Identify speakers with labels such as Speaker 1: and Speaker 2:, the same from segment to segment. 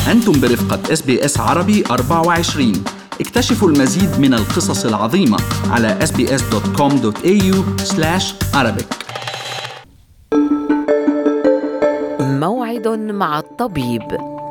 Speaker 1: أنتم برفقة اس بي اس عربي 24 اكتشفوا المزيد من القصص العظيمة على sbs.com.au Arabic
Speaker 2: موعد مع الطبيب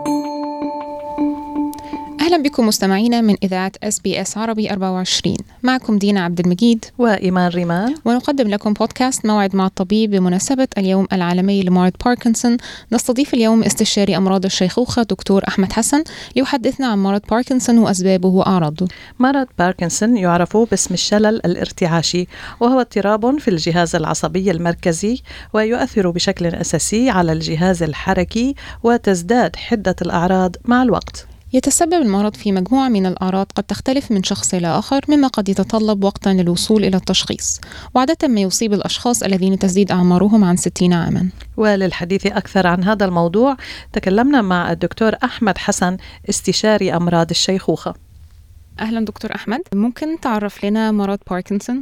Speaker 3: أهلا بكم مستمعينا من إذاعة اس بي اس عربي 24 معكم دينا عبد المجيد
Speaker 4: وإيمان ريمان
Speaker 3: ونقدم لكم بودكاست موعد مع الطبيب بمناسبة اليوم العالمي لمرض باركنسون نستضيف اليوم استشاري أمراض الشيخوخة دكتور أحمد حسن ليحدثنا عن مرض باركنسون وأسبابه وأعراضه
Speaker 4: مرض باركنسون يعرف باسم الشلل الارتعاشي وهو اضطراب في الجهاز العصبي المركزي ويؤثر بشكل أساسي على الجهاز الحركي وتزداد حدة الأعراض مع الوقت
Speaker 3: يتسبب المرض في مجموعة من الأعراض قد تختلف من شخص إلى آخر مما قد يتطلب وقتا للوصول إلى التشخيص وعادة ما يصيب الأشخاص الذين تزيد أعمارهم عن 60 عاما
Speaker 4: وللحديث أكثر عن هذا الموضوع تكلمنا مع الدكتور أحمد حسن استشاري أمراض الشيخوخة
Speaker 3: أهلا دكتور أحمد ممكن تعرف لنا مرض باركنسون؟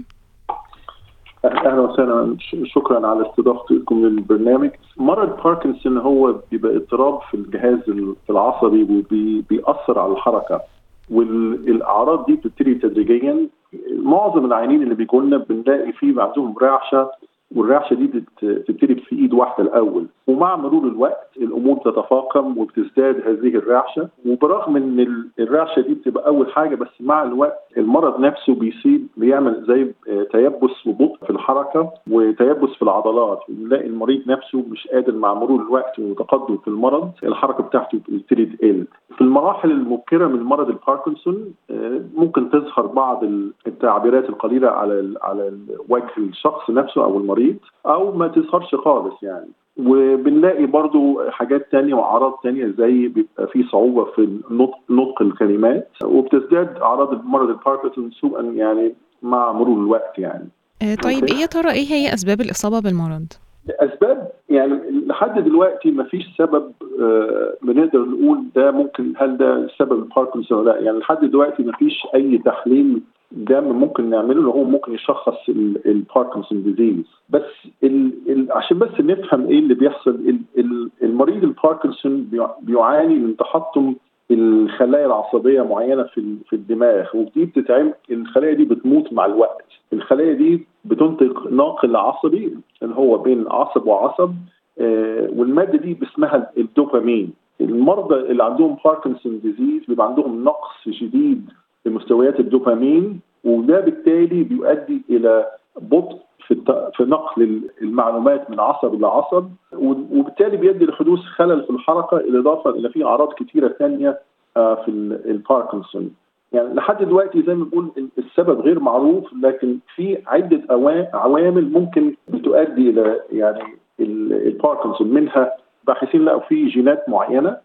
Speaker 5: اهلا وسهلا شكرا على استضافتكم للبرنامج مرض باركنسون هو بيبقى اضطراب في الجهاز العصبي وبيأثر على الحركه والاعراض دي بتبتدي تدريجيا معظم العيانين اللي بيجوا لنا بنلاقي فيه عندهم رعشه والرعشه دي بتبتدي في ايد واحده الاول ومع مرور الوقت الامور تتفاقم وبتزداد هذه الرعشه وبرغم ان الرعشه دي بتبقى اول حاجه بس مع الوقت المرض نفسه بيصيب بيعمل زي تيبس وبطء في الحركه وتيبس في العضلات ونلاقي المريض نفسه مش قادر مع مرور الوقت وتقدم في المرض الحركه بتاعته بتبتدي تقل في المراحل المبكره من مرض الباركنسون ممكن تظهر بعض التعبيرات القليله على على وجه الشخص نفسه او المريض او ما تظهرش خالص يعني وبنلاقي برضو حاجات تانية وأعراض تانية زي بيبقى في صعوبة في نطق, نطق الكلمات وبتزداد أعراض مرض الباركنسون سوءا يعني مع مرور الوقت يعني
Speaker 3: طيب إيه يا ترى إيه هي أسباب الإصابة بالمرض؟
Speaker 5: اسباب يعني لحد دلوقتي ما فيش سبب آه بنقدر نقول ده ممكن هل ده سبب الباركنسون ولا لا يعني لحد دلوقتي ما فيش اي تحليل دم ممكن نعمله اللي هو ممكن يشخص الباركنسون ديزيز بس ال ال عشان بس نفهم ايه اللي بيحصل ال ال المريض الباركنسون بيعاني من تحطم الخلايا العصبيه معينه في في الدماغ ودي بتتعمل الخلايا دي بتموت مع الوقت الخلايا دي بتنتج ناقل عصبي اللي هو بين عصب وعصب آه والماده دي باسمها الدوبامين المرضى اللي عندهم باركنسون ديزيز بيبقى عندهم نقص شديد في مستويات الدوبامين وده بالتالي بيؤدي الى بطء في في نقل المعلومات من عصب لعصب وبالتالي بيؤدي لحدوث خلل في الحركه بالاضافه الى في اعراض كثيره ثانيه في الباركنسون يعني لحد دلوقتي زي ما بقول السبب غير معروف لكن في عده عوامل ممكن بتؤدي الى يعني الباركنسون منها باحثين لقوا في جينات معينه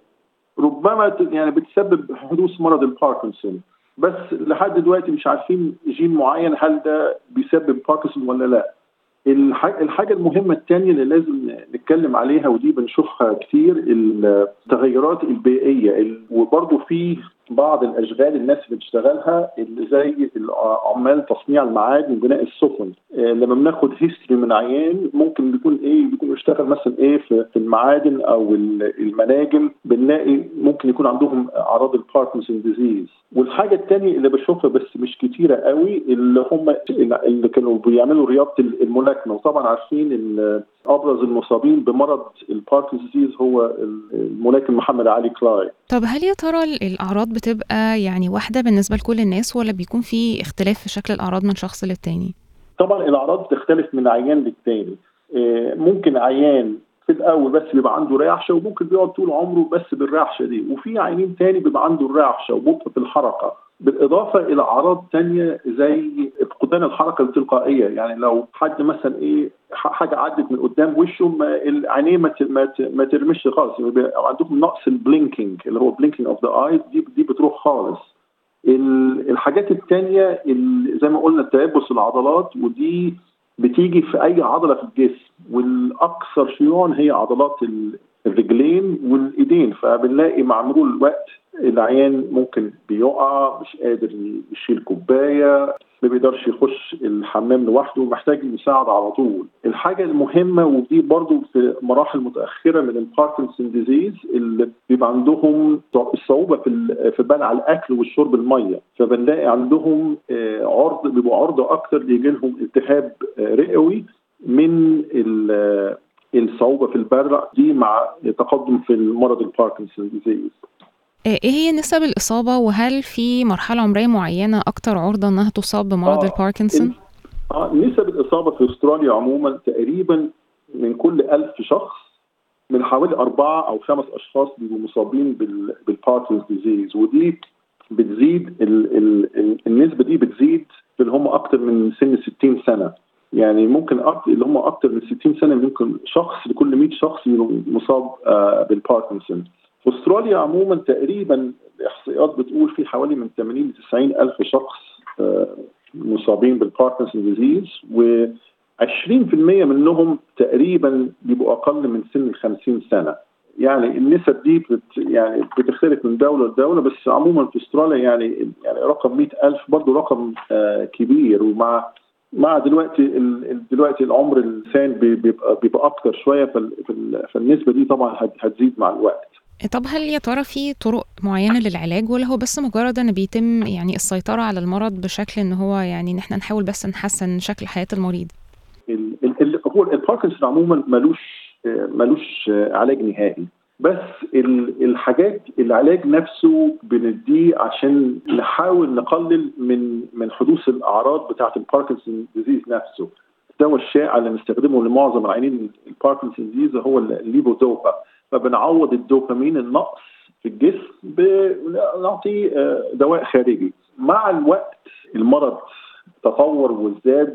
Speaker 5: ربما يعني بتسبب حدوث مرض الباركنسون بس لحد دلوقتي مش عارفين جين معين هل ده بيسبب باركنسون ولا لا الحاجة المهمة الثانية اللي لازم نتكلم عليها ودي بنشوفها كتير التغيرات البيئية وبرضه في بعض الاشغال الناس اللي بتشتغلها اللي زي عمال تصنيع المعادن وبناء السفن لما بناخد هيستوري من عيان ممكن بيكون ايه بيكون بيشتغل مثلا ايه في المعادن او المناجم بنلاقي ممكن يكون عندهم اعراض الباركنسون ديزيز والحاجه الثانيه اللي بشوفها بس مش كتيره قوي اللي هم اللي كانوا بيعملوا رياضه الملاكمه وطبعا عارفين ان ابرز المصابين بمرض الباركنسون ديزيز هو الملاكم محمد علي كلاي
Speaker 3: طب هل يا ترى الاعراض بتبقى يعني واحده بالنسبه لكل الناس ولا بيكون في اختلاف في شكل الاعراض من شخص للتاني؟
Speaker 5: طبعا الاعراض بتختلف من عيان للتاني ممكن عيان في الاول بس بيبقى عنده رعشه وممكن بيقعد طول عمره بس بالرعشه دي وفي عيانين تاني بيبقى عنده الرعشه وبطء في الحركه بالاضافه الى اعراض تانية زي فقدان الحركه التلقائيه يعني لو حد مثلا ايه حاجه عدت من قدام وشه ما عينيه ما ما ترمش خالص يبقى عندهم نقص البلينكينج اللي هو بلينكينج اوف ذا ايز دي دي بتروح خالص الحاجات الثانيه زي ما قلنا تيبس العضلات ودي بتيجي في اي عضله في الجسم والاكثر شيوعا هي عضلات الرجلين والايدين فبنلاقي مع مرور الوقت العيان ممكن بيقع مش قادر يشيل كوبايه ما بيقدرش يخش الحمام لوحده محتاج مساعدة على طول الحاجة المهمة ودي برضو في مراحل متأخرة من الباركنسون ديزيز اللي بيبقى عندهم الصعوبة في في بلع الأكل والشرب المية فبنلاقي عندهم آه، عرض بيبقوا عرضة أكتر يجي لهم التهاب آه، رئوي من الصعوبة في البلع دي مع تقدم في المرض الباركنسون ديزيز
Speaker 3: آه، ايه هي نسب الاصابه وهل في مرحله عمريه معينه اكتر عرضه انها تصاب بمرض آه الباركنسون؟
Speaker 5: آه نسب الاصابه في استراليا عموما تقريبا من كل ألف شخص من حوالي أربعة أو خمس أشخاص بيبقوا مصابين بالباركنسون ديزيز ودي بتزيد ال ال النسبة دي بتزيد في اللي هم أكتر من سن 60 سنة يعني ممكن أكتر اللي هم أكتر من 60 سنة ممكن شخص لكل 100 شخص مصاب آه بالباركنسون في استراليا عموما تقريبا الاحصائيات بتقول في حوالي من 80 ل 90 الف شخص آه، مصابين بالباركنسون ديزيز و 20% منهم تقريبا بيبقوا اقل من سن ال 50 سنه يعني النسب دي بت يعني بتختلف من دوله لدوله بس عموما في استراليا يعني يعني رقم 100000 برضه رقم آه كبير ومع مع دلوقتي دلوقتي العمر الانسان بيبقى بيبقى اكتر شويه فالنسبه دي طبعا هتزيد مع الوقت
Speaker 3: طب هل يا ترى في طرق معينة للعلاج ولا هو بس مجرد ان بيتم يعني السيطرة على المرض بشكل ان هو يعني ان احنا نحاول بس نحسن شكل حياة المريض؟
Speaker 5: هو الباركنسون عموما ملوش ملوش علاج نهائي بس الحاجات العلاج نفسه بنديه عشان نحاول نقلل من من حدوث الاعراض بتاعه الباركنسون ديزيز نفسه الدواء الشائع اللي بنستخدمه لمعظم العيانين الباركنسون ديزيز هو الليفودوبا فبنعوض الدوبامين النقص في الجسم بنعطيه آه، دواء خارجي مع الوقت المرض تطور وازداد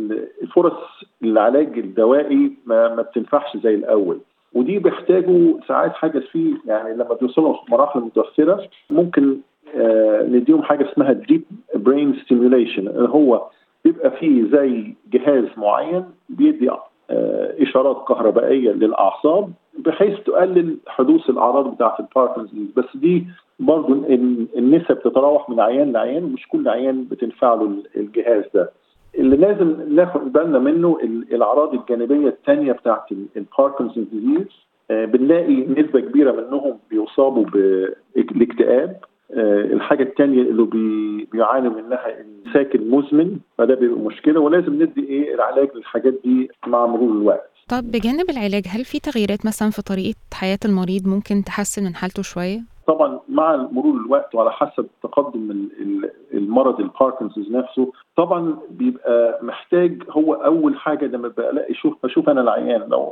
Speaker 5: الفرص العلاج الدوائي ما, ما بتنفعش زي الاول ودي بيحتاجوا ساعات حاجه فيه يعني لما بيوصلوا مراحل متاخره ممكن آه نديهم حاجه اسمها ديب برين ستيميوليشن اللي هو بيبقى فيه زي جهاز معين بيدي آه اشارات كهربائيه للاعصاب بحيث تقلل حدوث الاعراض بتاعه الباركنسونز بس دي برضه النسب تتراوح من عيان لعيان ومش كل عيان بتنفع له الجهاز ده اللي لازم ناخد بالنا منه الاعراض الجانبيه الثانيه بتاعه الباركنسون ديزيز آه، بنلاقي نسبه كبيره منهم بيصابوا بالاكتئاب آه، الحاجه الثانيه اللي بي بيعانوا منها الامساك المزمن فده بيبقى مشكله ولازم ندي ايه العلاج للحاجات دي مع مرور الوقت
Speaker 3: طب بجانب العلاج هل في تغييرات مثلا في طريقة حياة المريض ممكن تحسن من حالته شوية؟
Speaker 5: طبعا مع مرور الوقت وعلى حسب تقدم المرض الباركنسونز نفسه طبعا بيبقى محتاج هو اول حاجه لما بلاقي شوف بشوف انا العيان لو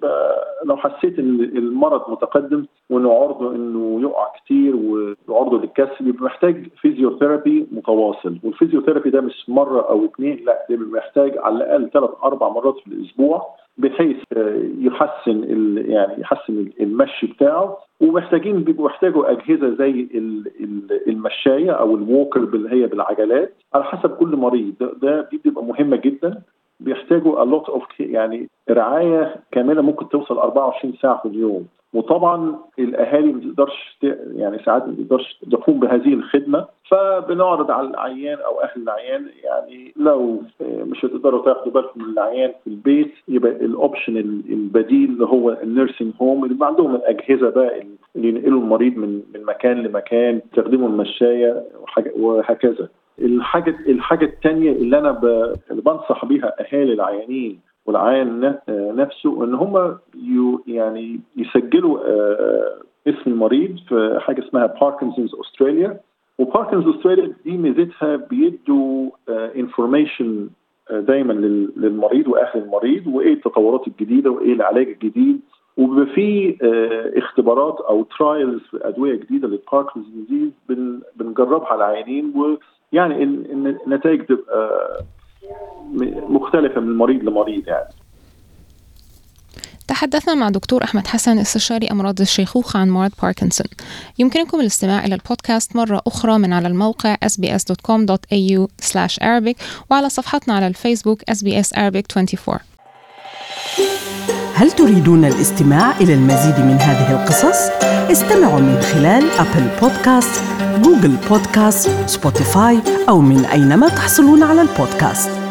Speaker 5: لو حسيت ان المرض متقدم وانه عرضه انه يقع كتير وعرضه للكسر بيبقى محتاج فيزيوثيرابي متواصل والفيزيوثيرابي ده مش مره او اثنين لا ده بيبقى محتاج على الاقل ثلاث اربع مرات في الاسبوع بحيث يحسن يعني يحسن المشي بتاعه ومحتاجين بيبقوا يحتاجوا اجهزه زي المشايه او الووكر اللي هي بالعجلات على حسب كل مريض ده, ده دي بتبقى مهمه جدا بيحتاجوا a lot of يعني رعايه كامله ممكن توصل 24 ساعه في اليوم وطبعا الاهالي ما تقدرش يعني ساعات ما تقدرش تقوم بهذه الخدمه فبنعرض على العيان او اهل العيان يعني لو مش هتقدروا تاخدوا بالكم من العيان في البيت يبقى الاوبشن البديل اللي هو النيرسينج هوم اللي عندهم الاجهزه بقى اللي ينقلوا المريض من من مكان لمكان يستخدموا المشايه وهكذا الحاجه الحاجه الثانيه اللي انا اللي بنصح بيها اهالي العيانين والعيان نفسه ان هم يعني يسجلوا آه، اسم المريض في حاجه اسمها باركنسونز استراليا وباركنسونز استراليا دي ميزتها بيدوا انفورميشن آه، آه، دايما للمريض واهل المريض وايه التطورات الجديده وايه العلاج الجديد وبيبقى في اختبارات او ترايلز في ادويه جديده للباركنسونز ديزيز بنجربها على العيانين ويعني النتائج تبقى مختلفه من مريض لمريض يعني
Speaker 3: تحدثنا مع دكتور أحمد حسن استشاري أمراض الشيخوخة عن مرض باركنسون يمكنكم الاستماع إلى البودكاست مرة أخرى من على الموقع sbs.com.au arabic وعلى صفحتنا على الفيسبوك sbs arabic 24
Speaker 6: هل تريدون الاستماع إلى المزيد من هذه القصص؟ استمعوا من خلال أبل بودكاست، جوجل بودكاست، سبوتيفاي أو من أينما تحصلون على البودكاست